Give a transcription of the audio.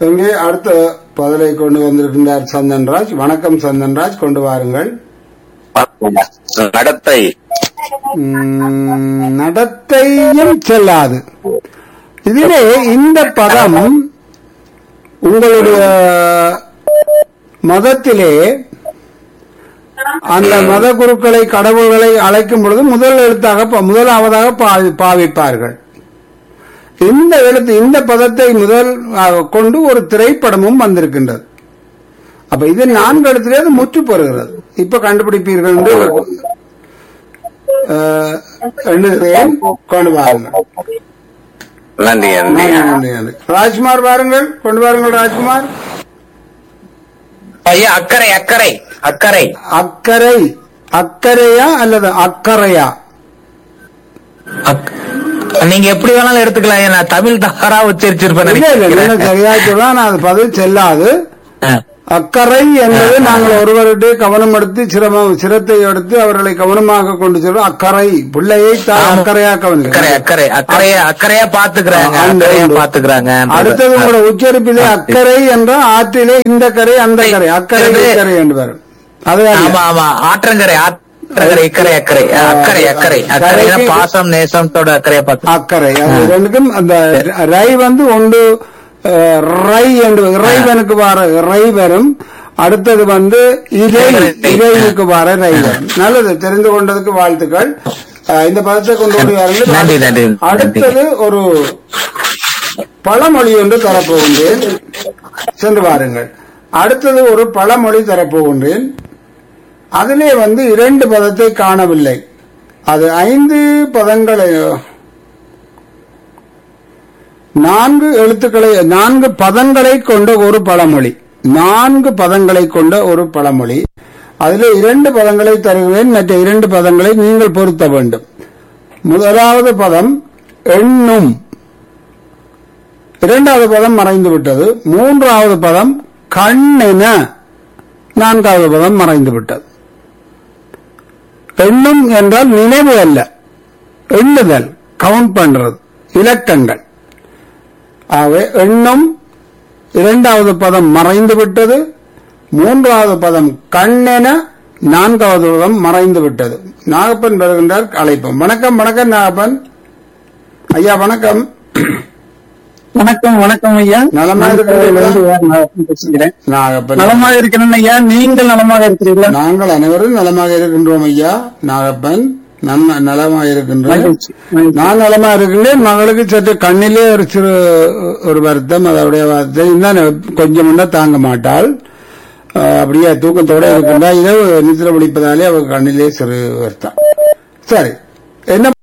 இங்கே அடுத்த பதிலை கொண்டு வந்திருக்கின்றார் சந்தன்ராஜ் வணக்கம் சந்தன்ராஜ் கொண்டு வாருங்கள் நடத்தை உம், நடத்தையும் செல்லாது இதிலே இந்த பதம் உங்களுடைய மதத்திலே அந்த மத குருக்களை கடவுள்களை அழைக்கும் பொழுது முதல் எழுத்தாக ப- முதலாவதாக பா- பாவிப்பார்கள் இந்த எழுத்து இந்த பதத்தை முதல் ஆக கொண்டு ஒரு திரைப்படமும் வந்திருக்கின்றது அப்ப இது நான்கு எழுத்திலே அது முற்று பெறுகிறது இப்ப கண்டுபிடிப்பீர்கள் என்று அஹ், எண்ணுகிறேன் கொண்டு வாருங்கள் நன்றி நன்றி நன்றி, நன்றி, நன்றி. ராஜ்குமார் வாருங்கள் கொண்டு வாருங்கள் ராஜ்குமார் ஐயா அக்கறை அக்கறை அக்கறை அக்கறை அக்கறையா அல்லது அக்கறையா அக்- நீங்க எப்படி வேணாலும் எடுத்துக்கலாம் ஐயா. நான் தமிழ் தவறா உச்சரிச்சிருப்பேன் இல்ல இல்ல நீங்க நினைக்கிறேன். சரியா சொல்லலாம் அது பதில் செல்லாது ஆ. அக்கறை என்பது நாங்கள் ஒருவருடைய கவனம் எடுத்து சிரமம் சிரத்தை எடுத்து அவர்களை கவனமாக கொண்டு செல்வோம் அக்கறை பிள்ளையை தான் ஆமா. அக்கறையா அக்கறை கவனிக்கிறோம் அக்கறை அக்கறையா அக்கறையா பாத்துக்கிறாங்க ஆ, அந்த அக்கறையா உண்டு. பாத்துக்கிறாங்க அடுத்தது உங்களோட உச்சரிப்பிலே அக்கறை என்ற ஆற்றிலே இந்த கரை அந்த கரை அக்கறை இது- இக்கரை என்று வரும் அது அல்ல. ஆமா ஆமா ஆற்றங்கரை ஆற்றங்கரை இக்கரை அக்கறை ஆ, அக்கறை அக்கறை அக்கறை கரைக்கு- பாசம் நேசத்தோட அக்கறையா பார்த்து அக்கறை அது ரெண்டுக்கும் அந்த ரை வந்து ஒன்று அஹ், ரை என்று இறைவனுக்கு வர ரை வரும் அடுத்தது வந்து இறை இறைவனுக்கு வர ரை வரும் நல்லது தெரிந்து கொண்டதுக்கு வாழ்த்துக்கள் அஹ், இந்த பதத்தை கொண்டு நன்றி, நன்றி, வருவார்கள் நன்றி. அடுத்தது ஒரு பழமொழி ஒன்று தரப்போகின்றேன் சென்று வாருங்கள் அடுத்தது ஒரு பழமொழி தரப்போகின்றேன் அதிலே வந்து இரண்டு பதத்தை காணவில்லை அது ஐந்து பதங்களை நான்கு எழுத்துக்களை நான்கு பதங்களை கொண்ட ஒரு பழமொழி நான்கு பதங்களை கொண்ட ஒரு பழமொழி அதில் இரண்டு பதங்களை தருகிறேன் மற்ற இரண்டு பதங்களை நீங்கள் பொருத்த வேண்டும் முதலாவது பதம் எண்ணும் இரண்டாவது பதம் மறைந்து விட்டது மூன்றாவது பதம் கண்ணென நான்காவது பதம் மறைந்து விட்டது எண்ணும் என்றால் நினைவு அல்ல எண்ணுதல் கவுண்ட் பண்றது இலக்கங்கள் ஆகவே எண்ணும் இரண்டாவது பதம் மறைந்து விட்டது மூன்றாவது பதம் கண்ணென நான்காவது பதம் மறைந்து விட்டது நாகப்பன் வருகின்றார் அழைப்போம் வணக்கம் வணக்கம் நாகப்பன் ஐயா வணக்கம் வணக்கம் வணக்கம் ஐயா நலமா நான் இருக்கிறீர்களா? கோயிலிருந்து யார் நான் பேசுகிறேன் நாகப்பன் நலமாக இருக்கிறேன் ஐயா நீங்கள் நலமாக இருக்கிறீர்களா நாங்கள் அனைவரும் நலமாக இருக்கின்றோம் ஐயா நாகப்பன் நன்ம நலமாக இருக்கின்றோம் மகிழ்ச்சி, மகிழ்ச்சி. நான் நலமா இருக்கின்றேன் மகளுக்கு சற்று கண்ணிலே ஒரு சிறு ஒரு வருத்தம் அதோடைய வருத்தம் தான் கொஞ்சம் முன்ன தாங்க மாட்டாள் அஹ், அப்படியே தூக்கத்தோட இருக்கின்றா இரவு நித்திர விழிப்பதாலே அவள் கண்ணிலே சிறு வருத்தம் சரி என்ன